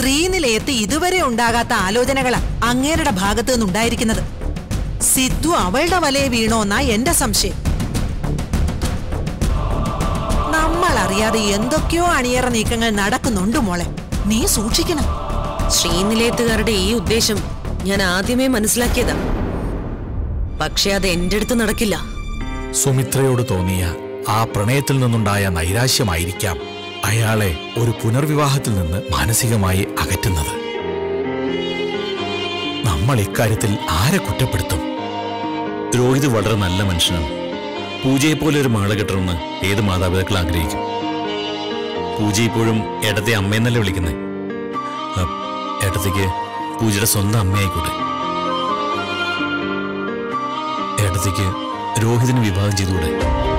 ശ്രീനിലയത്ത് ഇതുവരെ ഉണ്ടാകാത്ത ആലോചനകളാ അങ്ങേരുടെ ഭാഗത്തു നിന്നുണ്ടായിരിക്കുന്നത് സിദ്ധു അവളുടെ വലയെ വീണോന്നാ എന്റെ സംശയം നമ്മൾ അറിയാതെ എന്തൊക്കെയോ അണിയറ നീക്കങ്ങൾ നടക്കുന്നുണ്ട് മോളെ നീ സൂക്ഷിക്കണം ശ്രീനിലയത്തുകാരുടെ ഈ ഉദ്ദേശം ഞാൻ ആദ്യമേ മനസ്സിലാക്കിയതാ പക്ഷെ അത് എന്റെ അടുത്ത് നടക്കില്ല സുമിത്രയോട് തോന്നിയ ആ പ്രണയത്തിൽ നിന്നുണ്ടായ നൈരാശ്യമായിരിക്കാം അയാളെ ഒരു പുനർവിവാഹത്തിൽ നിന്ന് മാനസികമായി അകറ്റുന്നത് നമ്മൾ ഇക്കാര്യത്തിൽ ആരെ കുറ്റപ്പെടുത്തും രോഹിത് വളരെ നല്ല മനുഷ്യനാണ് പൂജയെ പോലെ ഒരു മകളെ കിട്ടണമെന്ന് ഏത് മാതാപിതാക്കൾ ആഗ്രഹിക്കും പൂജ ഇപ്പോഴും ഏട്ടത്തെ അമ്മയെന്നല്ലേ വിളിക്കുന്നത് ഏട്ടത്തേക്ക് പൂജയുടെ സ്വന്തം അമ്മയായിക്കോട്ടെ ഏട്ടത്തേക്ക് രോഹിതിന് വിവാഹം ചെയ്തുകൂടെ